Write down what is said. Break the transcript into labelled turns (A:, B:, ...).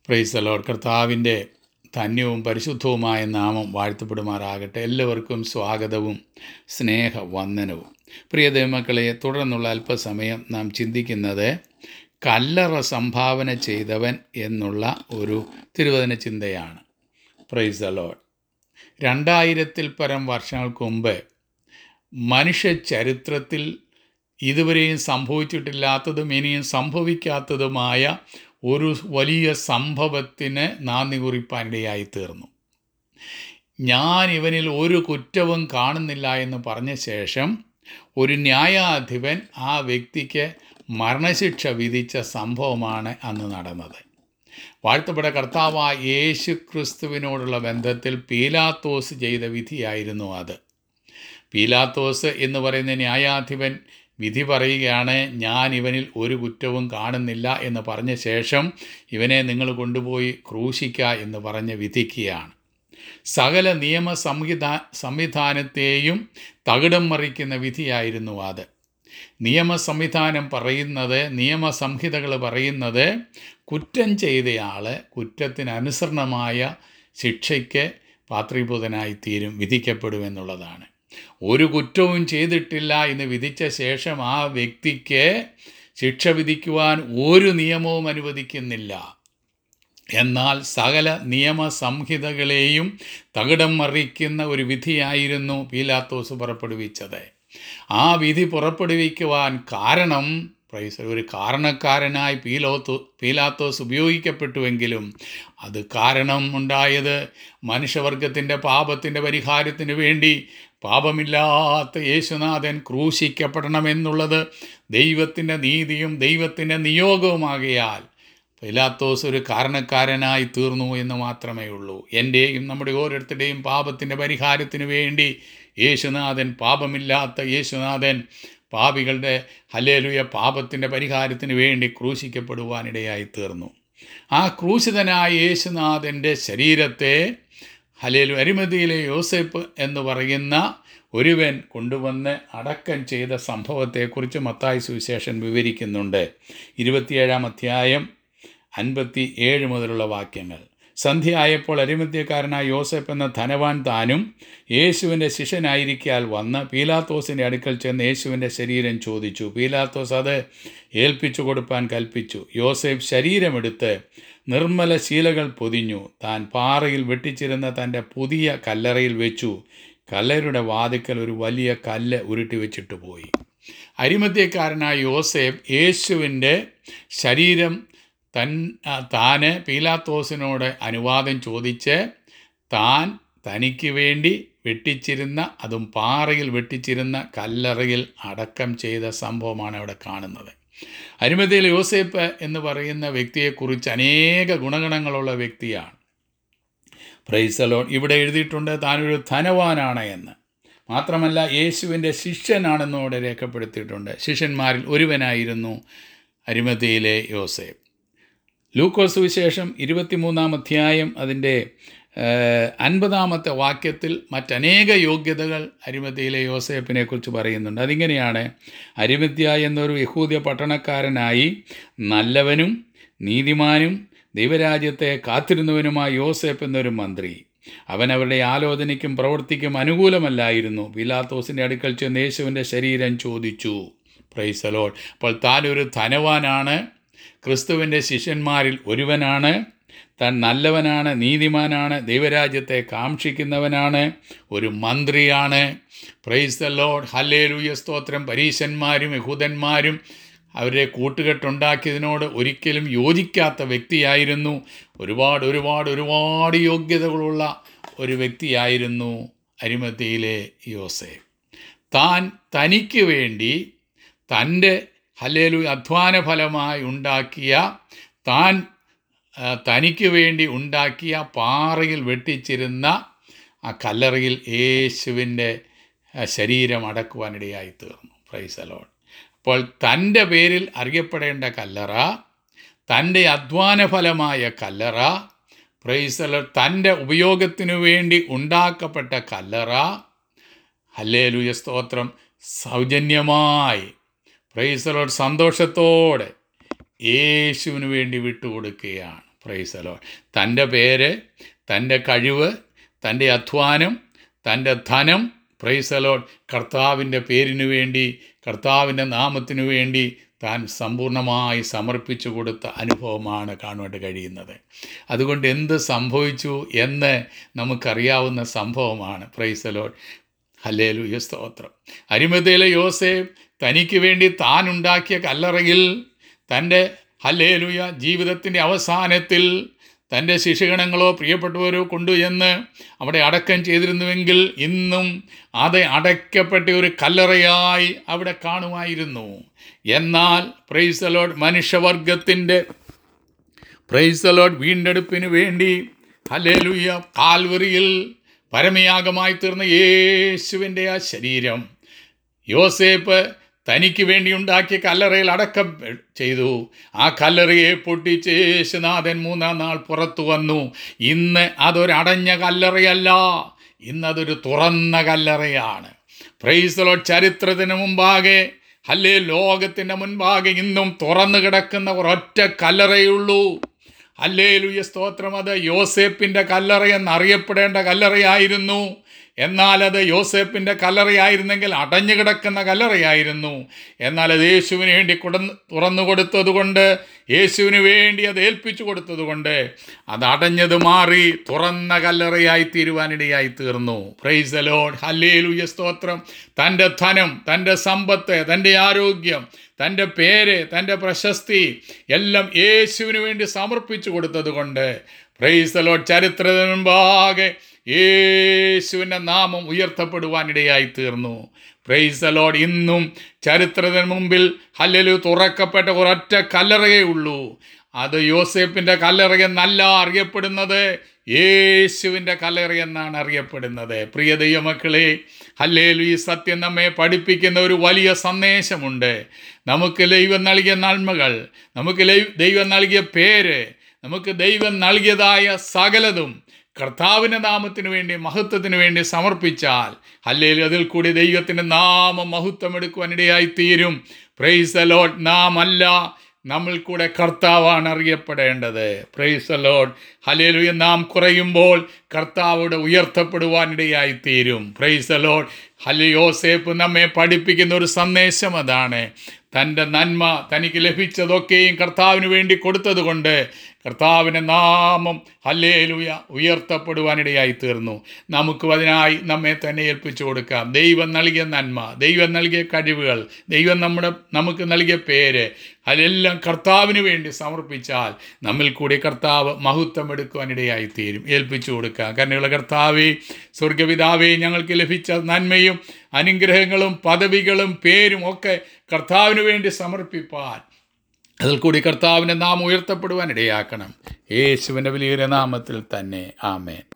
A: price load കർത്താവിൻ്റെ ധന്യവും പരിശുദ്ധവുമായ നാമം വാഴ്ത്തപ്പെടുമാറാകട്ടെ എല്ലാവർക്കും സ്വാഗതവും സ്നേഹവന്ദനവും പ്രിയ ദൈവമക്കളെ തുടർന്നുള്ള അല്പസമയം നാം ചിന്തിക്കുന്നത് കല്ലറ സംഭാവന ചെയ്തവൻ എന്നുള്ള ഒരു തിരുവചന ചിന്തയാണ് പ്രൈസ് ലോഡ് രണ്ടായിരത്തിൽ പരം വർഷങ്ങൾക്ക് മുമ്പ് മനുഷ്യ ചരിത്രത്തിൽ ഇതുവരെയും സംഭവിച്ചിട്ടില്ലാത്തതും ഇനിയും സംഭവിക്കാത്തതുമായ ഒരു വലിയ സംഭവത്തിന് നാന്ദി കുറിപ്പാനിടയായി തീർന്നു ഞാൻ ഇവനിൽ ഒരു കുറ്റവും കാണുന്നില്ല എന്ന് പറഞ്ഞ ശേഷം ഒരു ന്യായാധിപൻ ആ വ്യക്തിക്ക് മരണശിക്ഷ വിധിച്ച സംഭവമാണ് അന്ന് നടന്നത് വാഴ്ത്തപ്പെട്ട കർത്താവായ യേശു ക്രിസ്തുവിനോടുള്ള ബന്ധത്തിൽ പീലാത്തോസ് ചെയ്ത വിധിയായിരുന്നു അത് പീലാത്തോസ് എന്ന് പറയുന്ന ന്യായാധിപൻ വിധി പറയുകയാണ് ഞാൻ ഇവനിൽ ഒരു കുറ്റവും കാണുന്നില്ല എന്ന് പറഞ്ഞ ശേഷം ഇവനെ നിങ്ങൾ കൊണ്ടുപോയി ക്രൂശിക്ക എന്ന് പറഞ്ഞ് വിധിക്കുകയാണ് സകല നിയമ സംവിധാ സംവിധാനത്തെയും തകിടം മറിക്കുന്ന വിധിയായിരുന്നു അത് നിയമ സംവിധാനം പറയുന്നത് നിയമസംഹിതകൾ പറയുന്നത് കുറ്റം ചെയ്തയാൾ കുറ്റത്തിന് അനുസരണമായ ശിക്ഷയ്ക്ക് പാത്രീഭൂതനായി തീരും വിധിക്കപ്പെടുമെന്നുള്ളതാണ് ഒരു കുറ്റവും ചെയ്തിട്ടില്ല എന്ന് വിധിച്ച ശേഷം ആ വ്യക്തിക്ക് ശിക്ഷ വിധിക്കുവാൻ ഒരു നിയമവും അനുവദിക്കുന്നില്ല എന്നാൽ സകല നിയമസംഹിതകളെയും തകിടം മറിക്കുന്ന ഒരു വിധിയായിരുന്നു പീലാത്തോസ് പുറപ്പെടുവിച്ചത് ആ വിധി പുറപ്പെടുവിക്കുവാൻ കാരണം പ്രൈസ് ഒരു കാരണക്കാരനായി പീലോത്തോ പീലാത്തോസ് ഉപയോഗിക്കപ്പെട്ടുവെങ്കിലും അത് കാരണം ഉണ്ടായത് മനുഷ്യവർഗത്തിൻ്റെ പാപത്തിൻ്റെ പരിഹാരത്തിന് വേണ്ടി പാപമില്ലാത്ത യേശുനാഥൻ ക്രൂശിക്കപ്പെടണമെന്നുള്ളത് ദൈവത്തിൻ്റെ നീതിയും ദൈവത്തിൻ്റെ നിയോഗവുമാകയാൽ പൈലാത്തോസ് ഒരു കാരണക്കാരനായി തീർന്നു എന്ന് മാത്രമേ ഉള്ളൂ എൻ്റെയും നമ്മുടെ ഓരോരുത്തരുടെയും പാപത്തിൻ്റെ പരിഹാരത്തിന് വേണ്ടി യേശുനാഥൻ പാപമില്ലാത്ത യേശുനാഥൻ പാപികളുടെ ഹലേലുയ പാപത്തിൻ്റെ പരിഹാരത്തിന് വേണ്ടി ക്രൂശിക്കപ്പെടുവാനിടയായി തീർന്നു ആ ക്രൂശിതനായ യേശുനാഥൻ്റെ ശരീരത്തെ ഹലേലു അരിമതിയിലെ യോസേപ്പ് എന്ന് പറയുന്ന ഒരുവൻ കൊണ്ടുവന്ന് അടക്കം ചെയ്ത സംഭവത്തെക്കുറിച്ച് മത്തായി സുവിശേഷൻ വിവരിക്കുന്നുണ്ട് ഇരുപത്തിയേഴാം അധ്യായം അൻപത്തി ഏഴ് മുതലുള്ള വാക്യങ്ങൾ സന്ധ്യയായപ്പോൾ അരിമത്യക്കാരനായ യോസഫ് എന്ന ധനവാൻ താനും യേശുവിൻ്റെ ശിഷ്യനായിരിക്കാൽ വന്ന് പീലാത്തോസിൻ്റെ അടുക്കൽ ചെന്ന് യേശുവിൻ്റെ ശരീരം ചോദിച്ചു പീലാത്തോസ് അത് ഏൽപ്പിച്ചു കൊടുപ്പാൻ കൽപ്പിച്ചു യോസഫ് ശരീരമെടുത്ത് നിർമ്മല ശീലകൾ പൊതിഞ്ഞു താൻ പാറയിൽ വെട്ടിച്ചിരുന്ന തൻ്റെ പുതിയ കല്ലറയിൽ വെച്ചു കല്ലറയുടെ വാതിക്കൽ ഒരു വലിയ കല്ല് ഉരുട്ടി വെച്ചിട്ട് പോയി അരിമത്യക്കാരനായ യോസേഫ് യേശുവിൻ്റെ ശരീരം തൻ താന് പീലാത്തോസിനോട് അനുവാദം ചോദിച്ച് താൻ തനിക്ക് വേണ്ടി വെട്ടിച്ചിരുന്ന അതും പാറയിൽ വെട്ടിച്ചിരുന്ന കല്ലറയിൽ അടക്കം ചെയ്ത സംഭവമാണ് അവിടെ കാണുന്നത് അരിമതിയിൽ യോസേപ്പ് എന്ന് പറയുന്ന വ്യക്തിയെക്കുറിച്ച് അനേക ഗുണഗണങ്ങളുള്ള വ്യക്തിയാണ് പ്രൈസലോൺ ഇവിടെ എഴുതിയിട്ടുണ്ട് താനൊരു ധനവാനാണ് എന്ന് മാത്രമല്ല യേശുവിൻ്റെ ശിഷ്യനാണെന്നും അവിടെ രേഖപ്പെടുത്തിയിട്ടുണ്ട് ശിഷ്യന്മാരിൽ ഒരുവനായിരുന്നു അരിമതിയിലെ യോസേപ്പ് ലൂക്കോസ് വിശേഷം ഇരുപത്തിമൂന്നാം അധ്യായം അതിൻ്റെ അൻപതാമത്തെ വാക്യത്തിൽ മറ്റനേക യോഗ്യതകൾ അരിമത്യയിലെ യോസേപ്പിനെ കുറിച്ച് പറയുന്നുണ്ട് അതിങ്ങനെയാണ് അരിമത്യ എന്നൊരു യഹൂദ്യ പട്ടണക്കാരനായി നല്ലവനും നീതിമാനും ദൈവരാജ്യത്തെ കാത്തിരുന്നവനുമായ യോസേപ്പ് എന്നൊരു മന്ത്രി അവൻ അവരുടെ ആലോചനയ്ക്കും പ്രവൃത്തിക്കും അനുകൂലമല്ലായിരുന്നു പിലാത്തോസിൻ്റെ അടുക്കൽ ചെന്ന് യേശുവിൻ്റെ ശരീരം ചോദിച്ചു പ്രൈസലോൾ അപ്പോൾ താനൊരു ധനവാനാണ് ക്രിസ്തുവിൻ്റെ ശിഷ്യന്മാരിൽ ഒരുവനാണ് താൻ നല്ലവനാണ് നീതിമാനാണ് ദൈവരാജ്യത്തെ കാക്ഷിക്കുന്നവനാണ് ഒരു മന്ത്രിയാണ് പ്രൈസ് ദ ലോഡ് ഹല്ലേലൂയ സ്തോത്രം പരീശന്മാരും യഹൂദന്മാരും അവരെ കൂട്ടുകെട്ടുണ്ടാക്കിയതിനോട് ഒരിക്കലും യോജിക്കാത്ത വ്യക്തിയായിരുന്നു ഒരുപാട് ഒരുപാട് ഒരുപാട് യോഗ്യതകളുള്ള ഒരു വ്യക്തിയായിരുന്നു അരിമത്തിയിലെ യോസെ താൻ തനിക്ക് വേണ്ടി തൻ്റെ ഹല്ലേലു അധ്വാന ഫലമായി ഉണ്ടാക്കിയ താൻ തനിക്ക് വേണ്ടി ഉണ്ടാക്കിയ പാറയിൽ വെട്ടിച്ചിരുന്ന ആ കല്ലറയിൽ യേശുവിൻ്റെ ശരീരം അടക്കുവാനിടയായി തീർന്നു പ്രൈസലോൺ അപ്പോൾ തൻ്റെ പേരിൽ അറിയപ്പെടേണ്ട കല്ലറ തൻ്റെ അധ്വാന ഫലമായ കല്ലറ പ്രൈസലോ തൻ്റെ ഉപയോഗത്തിനു വേണ്ടി ഉണ്ടാക്കപ്പെട്ട കല്ലറ ഹല്ലേലുയ സ്തോത്രം സൗജന്യമായി പ്രൈസലോട് സന്തോഷത്തോടെ യേശുവിന് വേണ്ടി വിട്ടുകൊടുക്കുകയാണ് പ്രൈസലോ തൻ്റെ പേര് തൻ്റെ കഴിവ് തൻ്റെ അധ്വാനം തൻ്റെ ധനം പ്രൈസലോൺ കർത്താവിൻ്റെ പേരിനു വേണ്ടി കർത്താവിൻ്റെ നാമത്തിനു വേണ്ടി താൻ സമ്പൂർണ്ണമായി സമർപ്പിച്ചു കൊടുത്ത അനുഭവമാണ് കാണുവാൻ കഴിയുന്നത് അതുകൊണ്ട് എന്ത് സംഭവിച്ചു എന്ന് നമുക്കറിയാവുന്ന സംഭവമാണ് പ്രൈസലോൺ ഹല്ലേലൂയ സ്തോത്രം അരിമതയിലെ യോസേഫ് തനിക്ക് വേണ്ടി താൻ ഉണ്ടാക്കിയ കല്ലറയിൽ തൻ്റെ ഹല്ലേലൂയ ജീവിതത്തിൻ്റെ അവസാനത്തിൽ തൻ്റെ ശിശുഗണങ്ങളോ പ്രിയപ്പെട്ടവരോ കൊണ്ടുചെന്ന് അവിടെ അടക്കം ചെയ്തിരുന്നുവെങ്കിൽ ഇന്നും അത് അടയ്ക്കപ്പെട്ട ഒരു കല്ലറയായി അവിടെ കാണുമായിരുന്നു എന്നാൽ പ്രൈസലോഡ് മനുഷ്യവർഗത്തിൻ്റെ പ്രൈസലോഡ് വീണ്ടെടുപ്പിന് വേണ്ടി ഹല്ലേലൂയ കാൽവറിയിൽ പരമയാഗമായി തീർന്ന യേശുവിൻ്റെ ആ ശരീരം യോസേപ്പ് തനിക്ക് വേണ്ടി ഉണ്ടാക്കിയ കല്ലറയിൽ അടക്കം ചെയ്തു ആ കല്ലറയെ പൊട്ടിച്ച് യേശുനാഥൻ മൂന്നാം നാൾ പുറത്തു വന്നു ഇന്ന് അതൊരടഞ്ഞ കല്ലറയല്ല ഇന്നതൊരു തുറന്ന കല്ലറയാണ് പ്രൈസലോ ചരിത്രത്തിന് മുമ്പാകെ അല്ലേ ലോകത്തിൻ്റെ മുൻപാകെ ഇന്നും തുറന്നു കിടക്കുന്ന ഒരൊറ്റ കല്ലറയുള്ളൂ അല്ലേലുയ സ്തോത്രം അത് യോസേപ്പിൻ്റെ കല്ലറ എന്നറിയപ്പെടേണ്ട കല്ലറയായിരുന്നു എന്നാൽ അത് യോസേപ്പിൻ്റെ കല്ലറയായിരുന്നെങ്കിൽ അടഞ്ഞു കിടക്കുന്ന കല്ലറയായിരുന്നു എന്നാൽ അത് യേശുവിന് വേണ്ടി കുടന്ന് തുറന്നു കൊടുത്തതുകൊണ്ട് യേശുവിന് വേണ്ടി അത് ഏൽപ്പിച്ചു കൊടുത്തതുകൊണ്ട് അത് അടഞ്ഞത് മാറി തുറന്ന കല്ലറയായി തീരുവാനിടയായി തീർന്നു പ്രൈസ് ലോഡ് ഹല്ലേലുയ സ്തോത്രം തൻ്റെ ധനം തൻ്റെ സമ്പത്ത് തൻ്റെ ആരോഗ്യം തൻ്റെ പേര് തൻ്റെ പ്രശസ്തി എല്ലാം യേശുവിന് വേണ്ടി സമർപ്പിച്ചു കൊടുത്തതുകൊണ്ട് പ്രൈസ് ലോഡ് ചരിത്രത്തിന് മുമ്പാകെ യേശുവിൻ്റെ നാമം ഉയർത്തപ്പെടുവാനിടയായി തീർന്നു പ്രൈസ് ലോഡ് ഇന്നും ചരിത്രത്തിന് മുമ്പിൽ ഹല്ലലു തുറക്കപ്പെട്ട ഒരൊറ്റ കല്ലറയേ ഉള്ളൂ അത് യോസേപ്പിൻ്റെ കല്ലറയെന്നല്ല അറിയപ്പെടുന്നത് യേശുവിൻ്റെ കല്ലറയെന്നാണ് അറിയപ്പെടുന്നത് പ്രിയ ദൈവമക്കളെ ഹല്ലേലു ഈ സത്യം നമ്മെ പഠിപ്പിക്കുന്ന ഒരു വലിയ സന്ദേശമുണ്ട് നമുക്ക് ദൈവം നൽകിയ നന്മകൾ നമുക്ക് ദൈവം നൽകിയ പേര് നമുക്ക് ദൈവം നൽകിയതായ സകലതും കർത്താവിൻ്റെ നാമത്തിന് വേണ്ടി മഹത്വത്തിന് വേണ്ടി സമർപ്പിച്ചാൽ അല്ലെങ്കിൽ അതിൽ കൂടി ദൈവത്തിൻ്റെ നാമം മഹത്വം എടുക്കുവാനിടയായി തീരും പ്രൈസ് ലോഡ് നാം അല്ല നമ്മൾ കൂടെ കർത്താവാണ് അറിയപ്പെടേണ്ടത് പ്രൈസ് ലോഡ് ഹലേലുയ നാം കുറയുമ്പോൾ കർത്താവോട് ഉയർത്തപ്പെടുവാനിടയായി തീരും പ്രൈസ് ലോഡ് ഹലിയോസേപ്പ് നമ്മെ പഠിപ്പിക്കുന്ന ഒരു സന്ദേശം അതാണ് തൻ്റെ നന്മ തനിക്ക് ലഭിച്ചതൊക്കെയും കർത്താവിന് വേണ്ടി കൊടുത്തതുകൊണ്ട് കർത്താവിൻ്റെ നാമം ഹല്ലേലുയ ഉയർത്തപ്പെടുവാനിടയായി തീർന്നു നമുക്കും അതിനായി നമ്മെ തന്നെ ഏൽപ്പിച്ചു കൊടുക്കാം ദൈവം നൽകിയ നന്മ ദൈവം നൽകിയ കഴിവുകൾ ദൈവം നമ്മുടെ നമുക്ക് നൽകിയ പേര് അതെല്ലാം കർത്താവിന് വേണ്ടി സമർപ്പിച്ചാൽ നമ്മിൽ കൂടി കർത്താവ് മഹത്വം എടുക്കുവാനിടയായി തീരും ഏൽപ്പിച്ചു കൊടുക്കുക കരുണയുള്ള കർത്താവേ സ്വർഗപിതാവേ ഞങ്ങൾക്ക് ലഭിച്ച നന്മയും അനുഗ്രഹങ്ങളും പദവികളും പേരും ഒക്കെ കർത്താവിന് വേണ്ടി സമർപ്പിപ്പാൻ അതിൽ കൂടി കർത്താവിൻ്റെ നാം ഉയർത്തപ്പെടുവാൻ ഇടയാക്കണം യേശുവിൻ്റെ വലിയ നാമത്തിൽ തന്നെ ആമേൻ